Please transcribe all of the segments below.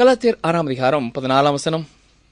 கலாத்தியர் ஆறாம் அதிகாரம் பதினாலாம் வசனம்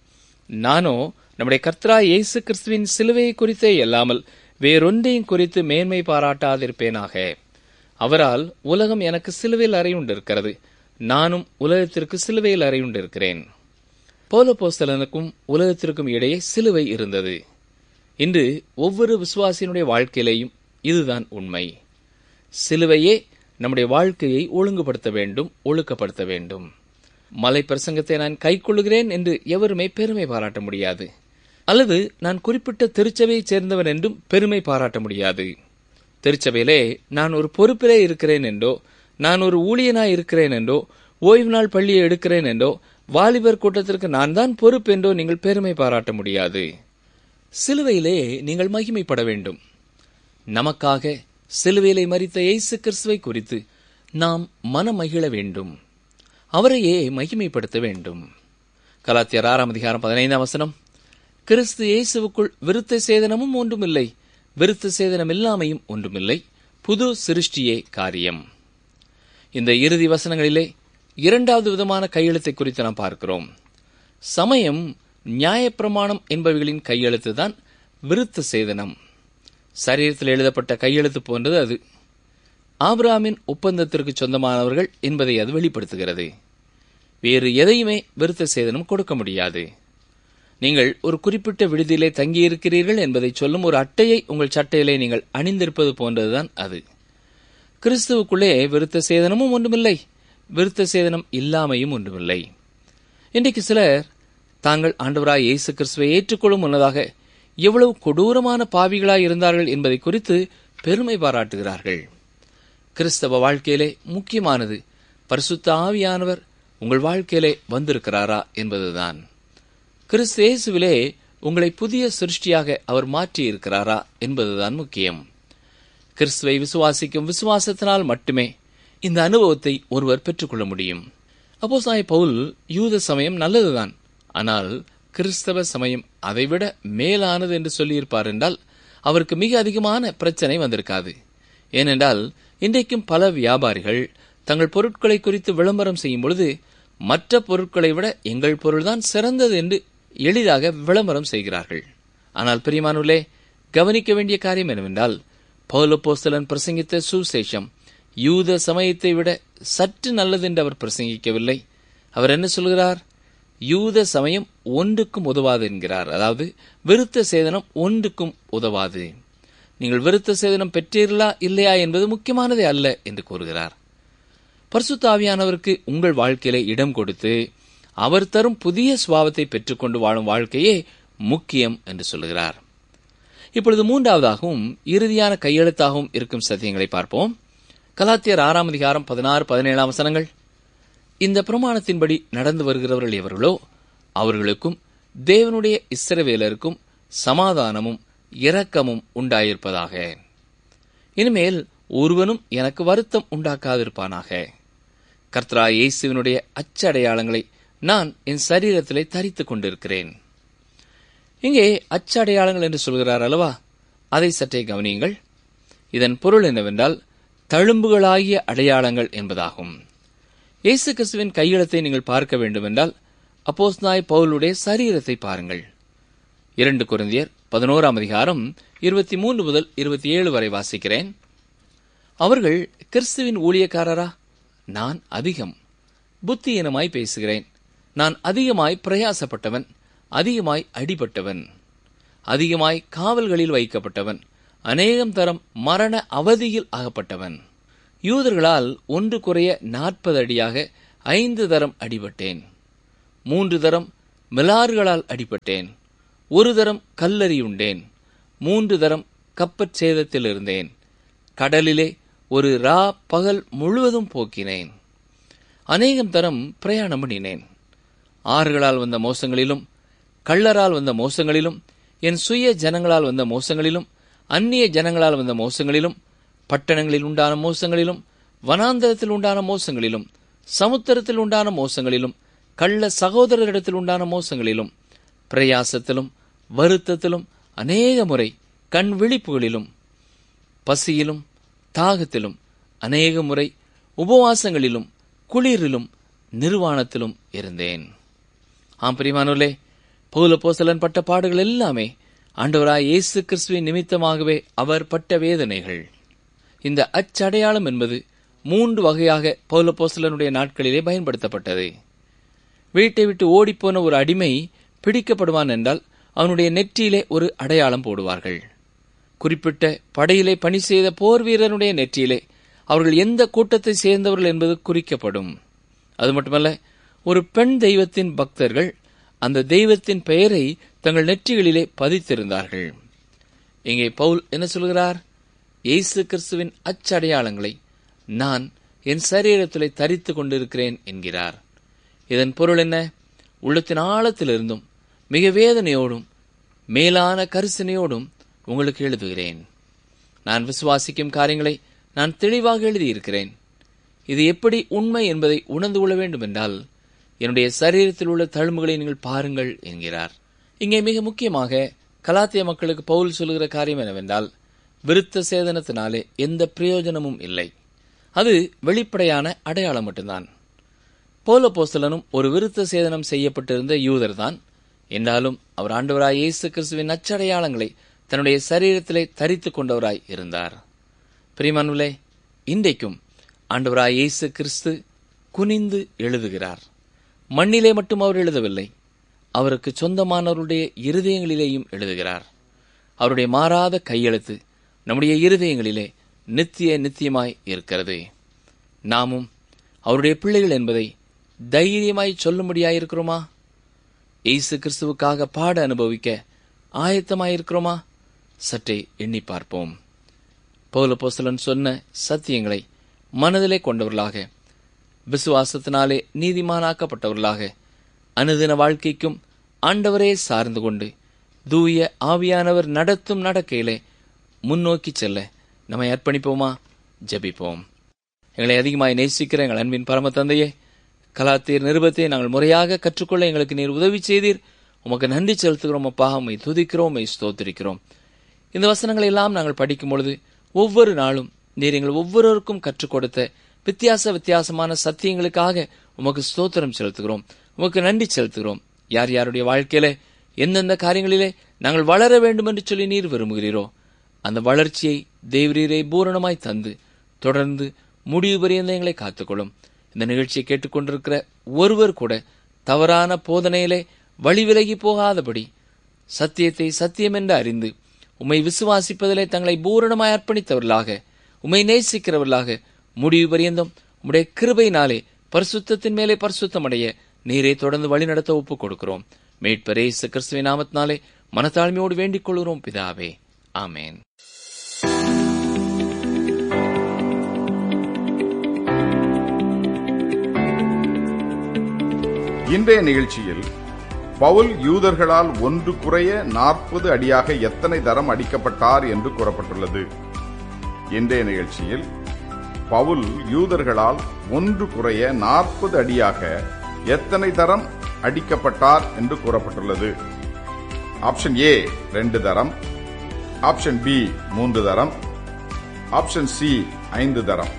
நானோ நம்முடைய கர்த்தரா இயேசு கிறிஸ்துவின் சிலுவையை குறித்தே அல்லாமல் வேறொன்றையும் குறித்து மேன்மை பாராட்டாதிருப்பேனாக அவரால் உலகம் எனக்கு சிலுவையில் அறையுண்டிருக்கிறது நானும் உலகத்திற்கு சிலுவையில் அறையுண்டிருக்கிறேன் போலப்போஸ்தலனுக்கும் உலகத்திற்கும் இடையே சிலுவை இருந்தது இன்று ஒவ்வொரு விசுவாசியினுடைய வாழ்க்கையிலேயும் இதுதான் உண்மை சிலுவையே நம்முடைய வாழ்க்கையை ஒழுங்குபடுத்த வேண்டும் ஒழுக்கப்படுத்த வேண்டும் மலை பிரசங்கத்தை நான் கைக்கொள்ளுகிறேன் என்று எவருமே பெருமை பாராட்ட முடியாது அல்லது நான் குறிப்பிட்ட திருச்சபையைச் சேர்ந்தவன் என்றும் பெருமை பாராட்ட முடியாது திருச்சபையிலே நான் ஒரு பொறுப்பிலே இருக்கிறேன் என்றோ நான் ஒரு ஊழியனாய் இருக்கிறேன் என்றோ ஓய்வு நாள் பள்ளியை எடுக்கிறேன் என்றோ வாலிபர் கூட்டத்திற்கு நான் தான் பொறுப்பு என்றோ நீங்கள் பெருமை பாராட்ட முடியாது சிலுவையிலே நீங்கள் மகிமைப்பட வேண்டும் நமக்காக சிலுவையிலே மறித்த இயேசு கிறிஸ்துவை குறித்து நாம் மனமகிழ வேண்டும் அவரையே மகிமைப்படுத்த வேண்டும் கலாத்தியர் ஆறாம் அதிகாரம் பதினைந்தாம் வசனம் கிறிஸ்து இயேசுவுக்குள் விருத்த சேதனமும் ஒன்றுமில்லை விருத்த சேதனம் இல்லாமையும் ஒன்றுமில்லை புது சிருஷ்டியே காரியம் இந்த இறுதி வசனங்களிலே இரண்டாவது விதமான கையெழுத்தை குறித்து நாம் பார்க்கிறோம் சமயம் நியாயப்பிரமாணம் என்பவைகளின் கையெழுத்து தான் விருத்த சேதனம் சரீரத்தில் எழுதப்பட்ட கையெழுத்து போன்றது அது ஆபிராமின் ஒப்பந்தத்திற்கு சொந்தமானவர்கள் என்பதை அது வெளிப்படுத்துகிறது வேறு எதையுமே விருத்த சேதனம் கொடுக்க முடியாது நீங்கள் ஒரு குறிப்பிட்ட விடுதியிலே தங்கியிருக்கிறீர்கள் என்பதை சொல்லும் ஒரு அட்டையை உங்கள் சட்டையிலே நீங்கள் அணிந்திருப்பது போன்றதுதான் அது கிறிஸ்துவுக்குள்ளே விருத்த சேதனமும் ஒன்றுமில்லை விருத்த சேதனம் இல்லாமையும் ஒன்றுமில்லை இன்றைக்கு சிலர் தாங்கள் ஆண்டவராய் இயேசு கிறிஸ்துவை ஏற்றுக்கொள்ளும் முன்னதாக எவ்வளவு கொடூரமான பாவிகளாய் இருந்தார்கள் என்பதை குறித்து பெருமை பாராட்டுகிறார்கள் கிறிஸ்தவ வாழ்க்கையிலே முக்கியமானது பரிசுத்த ஆவியானவர் உங்கள் வாழ்க்கையிலே வந்திருக்கிறாரா என்பதுதான் கிறிஸ்து இயேசுவிலே உங்களை புதிய சிருஷ்டியாக அவர் மாற்றி இருக்கிறாரா என்பதுதான் முக்கியம் கிறிஸ்துவை விசுவாசிக்கும் விசுவாசத்தினால் மட்டுமே இந்த அனுபவத்தை ஒருவர் பெற்றுக்கொள்ள முடியும் அப்போ சாய் பவுல் யூத சமயம் நல்லதுதான் ஆனால் கிறிஸ்தவ சமயம் அதைவிட மேலானது என்று சொல்லியிருப்பார் என்றால் அவருக்கு மிக அதிகமான பிரச்சனை வந்திருக்காது ஏனென்றால் இன்றைக்கும் பல வியாபாரிகள் தங்கள் பொருட்களை குறித்து விளம்பரம் செய்யும் பொழுது மற்ற பொருட்களை விட எங்கள் பொருள்தான் சிறந்தது என்று எளிதாக விளம்பரம் செய்கிறார்கள் ஆனால் பிரியமானுள்ளே கவனிக்க வேண்டிய காரியம் என்னவென்றால் பௌலப்போஸ்தலன் பிரசங்கித்த சுசேஷம் யூத சமயத்தை விட சற்று நல்லது என்று அவர் பிரசங்கிக்கவில்லை அவர் என்ன சொல்கிறார் யூத சமயம் ஒன்றுக்கும் உதவாது என்கிறார் அதாவது விருத்த சேதனம் ஒன்றுக்கும் உதவாது நீங்கள் விருத்த சேதனம் பெற்றீர்களா இல்லையா என்பது முக்கியமானதே அல்ல என்று கூறுகிறார் பரிசுத்த ஆவியானவருக்கு உங்கள் வாழ்க்கையில இடம் கொடுத்து அவர் தரும் புதிய சுபாவத்தை பெற்றுக்கொண்டு வாழும் வாழ்க்கையே முக்கியம் என்று சொல்லுகிறார் இப்பொழுது மூன்றாவதாகவும் இறுதியான கையெழுத்தாகவும் இருக்கும் சத்தியங்களை பார்ப்போம் கலாத்தியர் ஆறாம் அதிகாரம் பதினாறு பதினேழாம் வசனங்கள் இந்த பிரமாணத்தின்படி நடந்து வருகிறவர்கள் எவர்களோ அவர்களுக்கும் தேவனுடைய இஸ்ரவேலருக்கும் சமாதானமும் இரக்கமும் உண்டாயிருப்பதாக இனிமேல் ஒருவனும் எனக்கு வருத்தம் உண்டாக்காதிருப்பானாக கர்த்தரா இயேசுவினுடைய அச்சடையாளங்களை நான் என் சரீரத்திலே தரித்துக் கொண்டிருக்கிறேன் இங்கே அச்சடையாளங்கள் என்று சொல்கிறார் அல்லவா அதை சற்றே கவனியுங்கள் இதன் பொருள் என்னவென்றால் தழும்புகளாகிய அடையாளங்கள் என்பதாகும் இயேசு கிறிஸ்துவின் கையெழுத்தை நீங்கள் பார்க்க வேண்டுமென்றால் அப்போஸ் நாய் பவுலுடைய சரீரத்தை பாருங்கள் இரண்டு குருந்தியர் பதினோராம் அதிகாரம் இருபத்தி மூன்று முதல் இருபத்தி ஏழு வரை வாசிக்கிறேன் அவர்கள் கிறிஸ்துவின் ஊழியக்காரரா நான் அதிகம் புத்தியீனமாய் பேசுகிறேன் நான் அதிகமாய் பிரயாசப்பட்டவன் அதிகமாய் அடிபட்டவன் அதிகமாய் காவல்களில் வைக்கப்பட்டவன் அநேகம் தரம் மரண அவதியில் அகப்பட்டவன் யூதர்களால் ஒன்று குறைய நாற்பது அடியாக ஐந்து தரம் அடிபட்டேன் மூன்று தரம் மிலாறுகளால் அடிபட்டேன் ஒரு தரம் கல்லறியுண்டேன் மூன்று தரம் கப்பற் சேதத்தில் இருந்தேன் கடலிலே ஒரு ரா பகல் முழுவதும் போக்கினேன் அநேகம் தரம் பிரயாணம் பண்ணினேன் ஆறுகளால் வந்த மோசங்களிலும் கள்ளரால் வந்த மோசங்களிலும் என் சுய ஜனங்களால் வந்த மோசங்களிலும் அந்நிய ஜனங்களால் வந்த மோசங்களிலும் பட்டணங்களில் உண்டான மோசங்களிலும் வனாந்தரத்தில் உண்டான மோசங்களிலும் சமுத்திரத்தில் உண்டான மோசங்களிலும் கள்ள சகோதரரிடத்தில் உண்டான மோசங்களிலும் பிரயாசத்திலும் வருத்தத்திலும் அநேக முறை கண் விழிப்புகளிலும் பசியிலும் தாகத்திலும் அநேக முறை உபவாசங்களிலும் குளிரிலும் நிர்வாணத்திலும் இருந்தேன் ஆம் பிரிமானோலே பௌல போசலன் பட்ட பாடுகள் எல்லாமே ஆண்டவராய் இயேசு கிறிஸ்துவின் நிமித்தமாகவே அவர் பட்ட வேதனைகள் இந்த அச்சடையாளம் என்பது மூன்று வகையாக பௌல போசலனுடைய நாட்களிலே பயன்படுத்தப்பட்டது வீட்டை விட்டு ஓடிப்போன ஒரு அடிமை பிடிக்கப்படுவான் என்றால் அவனுடைய நெற்றியிலே ஒரு அடையாளம் போடுவார்கள் குறிப்பிட்ட படையிலே பணி செய்த போர் வீரனுடைய நெற்றியிலே அவர்கள் எந்த கூட்டத்தை சேர்ந்தவர்கள் என்பது குறிக்கப்படும் அது மட்டுமல்ல ஒரு பெண் தெய்வத்தின் பக்தர்கள் அந்த தெய்வத்தின் பெயரை தங்கள் நெற்றிகளிலே பதித்திருந்தார்கள் இங்கே பவுல் என்ன சொல்கிறார் இயேசு கிறிஸ்துவின் அச்சடையாளங்களை நான் என் சரீரத்திலே தரித்து கொண்டிருக்கிறேன் என்கிறார் இதன் பொருள் என்ன உள்ளத்தின் ஆழத்திலிருந்தும் மிக வேதனையோடும் மேலான கரிசனையோடும் உங்களுக்கு எழுதுகிறேன் நான் விசுவாசிக்கும் காரியங்களை நான் தெளிவாக எழுதியிருக்கிறேன் இது எப்படி உண்மை என்பதை உணர்ந்து கொள்ள வேண்டும் என்றால் என்னுடைய சரீரத்தில் உள்ள தழும்புகளை நீங்கள் பாருங்கள் என்கிறார் இங்கே மிக முக்கியமாக கலாத்திய மக்களுக்கு பவுல் சொல்லுகிற காரியம் என்னவென்றால் விருத்த சேதனத்தினாலே எந்த பிரயோஜனமும் இல்லை அது வெளிப்படையான அடையாளம் மட்டும்தான் போல போஸ்தலனும் ஒரு விருத்த சேதனம் செய்யப்பட்டிருந்த யூதர்தான் என்றாலும் அவர் ஆண்டவராய் இயேசு கிறிஸ்துவின் அச்சடையாளங்களை தன்னுடைய சரீரத்திலே தரித்துக் கொண்டவராய் இருந்தார் பிரிமானுலே இன்றைக்கும் ஆண்டவராய் இயேசு கிறிஸ்து குனிந்து எழுதுகிறார் மண்ணிலே மட்டும் அவர் எழுதவில்லை அவருக்கு சொந்தமானவருடைய இருதயங்களிலேயும் எழுதுகிறார் அவருடைய மாறாத கையெழுத்து நம்முடைய இருதயங்களிலே நித்திய நித்தியமாய் இருக்கிறது நாமும் அவருடைய பிள்ளைகள் என்பதை தைரியமாய் சொல்லும்படியாயிருக்கிறோமா இயேசு கிறிஸ்துவுக்காக பாட அனுபவிக்க ஆயத்தமாயிருக்கிறோமா சற்றே எண்ணி பார்ப்போம் பௌல போஸ்தலன் சொன்ன சத்தியங்களை மனதிலே கொண்டவர்களாக விசுவாசத்தினாலே நீதிமானாக்கப்பட்டவர்களாக அனுதின வாழ்க்கைக்கும் ஆண்டவரே சார்ந்து கொண்டு தூய ஆவியானவர் நடத்தும் நடக்கையிலே முன்னோக்கி செல்ல நம்மை அர்ப்பணிப்போமா ஜெபிப்போம் எங்களை அதிகமாய் நேசிக்கிற எங்கள் அன்பின் பரம தந்தையே கலாத்தீர் நிருபத்தை நாங்கள் முறையாக கற்றுக்கொள்ள எங்களுக்கு நீர் உதவி செய்தீர் உமக்கு நன்றி செலுத்துகிறோம் அப்பா உம்மை துதிக்கிறோம் உம்மை ஸ்தோத்திரிக்கிறோம் இந்த வசனங்களை எல்லாம் நாங்கள் படிக்கும் பொழுது ஒவ்வொரு நாளும் நீர் எங்கள் ஒவ்வொருவருக்கும் கற்றுக் கொடுத்த வித்தியாச வித்தியாசமான சத்தியங்களுக்காக உமக்கு ஸ்தோத்திரம் செலுத்துகிறோம் உமக்கு நன்றி செலுத்துகிறோம் யார் யாருடைய வாழ்க்கையில எந்தெந்த காரியங்களிலே நாங்கள் வளர வேண்டும் என்று சொல்லி நீர் விரும்புகிறீரோ அந்த வளர்ச்சியை தேவரீரை பூரணமாய் தந்து தொடர்ந்து முடிவு பரியந்த எங்களை காத்துக்கொள்ளும் இந்த நிகழ்ச்சியை கேட்டுக்கொண்டிருக்கிற ஒருவர் கூட தவறான போதனையிலே வழி விலகி போகாதபடி சத்தியத்தை சத்தியம் என்று அறிந்து உம்மை விசுவாசிப்பதிலே தங்களை பூரணமாய் அர்ப்பணித்தவர்களாக உம்மை நேசிக்கிறவர்களாக முடிவு பரியந்தம் உம்முடைய கிருபையினாலே பரிசுத்தத்தின் மேலே பரிசுத்தம் அடைய நீரை தொடர்ந்து வழிநடத்த ஒப்புக் கொடுக்கிறோம் மேட்பரே கிறிஸ்துவின் நாமத்தினாலே மனத்தாழ்மையோடு வேண்டிக் கொள்கிறோம் பிதாவே ஆமேன் இன்றைய நிகழ்ச்சியில் பவுல் யூதர்களால் ஒன்று குறைய நாற்பது அடியாக எத்தனை தரம் அடிக்கப்பட்டார் என்று கூறப்பட்டுள்ளது இன்றைய நிகழ்ச்சியில் பவுல் யூதர்களால் ஒன்று குறைய நாற்பது அடியாக எத்தனை தரம் அடிக்கப்பட்டார் என்று கூறப்பட்டுள்ளது ஆப்ஷன் ஏ ரெண்டு தரம் ஆப்ஷன் பி மூன்று தரம் ஆப்ஷன் சி ஐந்து தரம்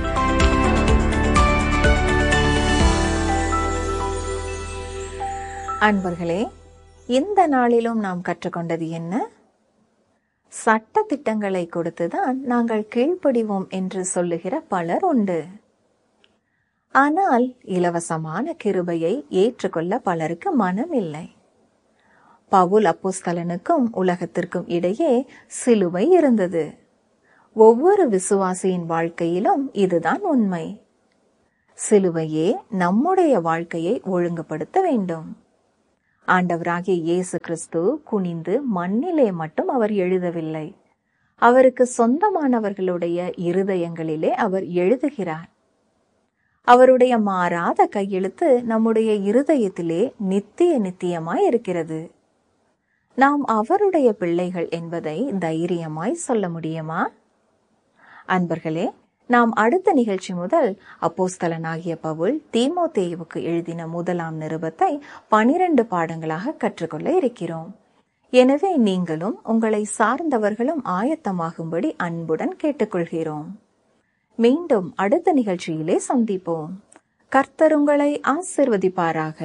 அன்பர்களே இந்த நாளிலும் நாம் கற்றுக்கொண்டது என்ன சட்ட திட்டங்களை கொடுத்துதான் நாங்கள் கீழ்ப்படிவோம் என்று சொல்லுகிற பலர் உண்டு ஆனால் இலவசமான கிருபையை ஏற்றுக்கொள்ள பலருக்கு மனம் இல்லை பவுல் அப்போஸ்தலனுக்கும் உலகத்திற்கும் இடையே சிலுவை இருந்தது ஒவ்வொரு விசுவாசியின் வாழ்க்கையிலும் இதுதான் உண்மை சிலுவையே நம்முடைய வாழ்க்கையை ஒழுங்குபடுத்த வேண்டும் ஆண்டவராகிய இயேசு கிறிஸ்து குனிந்து மண்ணிலே மட்டும் அவர் எழுதவில்லை அவருக்கு சொந்தமானவர்களுடைய இருதயங்களிலே அவர் எழுதுகிறார் அவருடைய மாறாத கையெழுத்து நம்முடைய இருதயத்திலே நித்திய நித்தியமாய் இருக்கிறது நாம் அவருடைய பிள்ளைகள் என்பதை தைரியமாய் சொல்ல முடியுமா அன்பர்களே நாம் அடுத்த நிகழ்ச்சி முதல் அப்போஸ்தலனாகிய பவுல் தீமோத்தேயுவுக்கு எழுதின முதலாம் நிருபத்தை பனிரெண்டு பாடங்களாக கற்றுக்கொள்ள இருக்கிறோம் எனவே நீங்களும் உங்களை சார்ந்தவர்களும் ஆயத்தமாகும்படி அன்புடன் கேட்டுக்கொள்கிறோம் மீண்டும் அடுத்த நிகழ்ச்சியிலே சந்திப்போம் கர்த்தர் உங்களை ஆசிர்வதிப்பாராக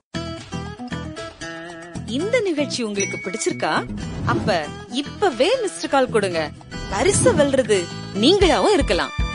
இந்த நிகழ்ச்சி உங்களுக்கு பிடிச்சிருக்கா அப்ப இப்பவே மிஸ்டர் கால் கொடுங்க பரிசு வெல்றது நீங்களாவும் இருக்கலாம்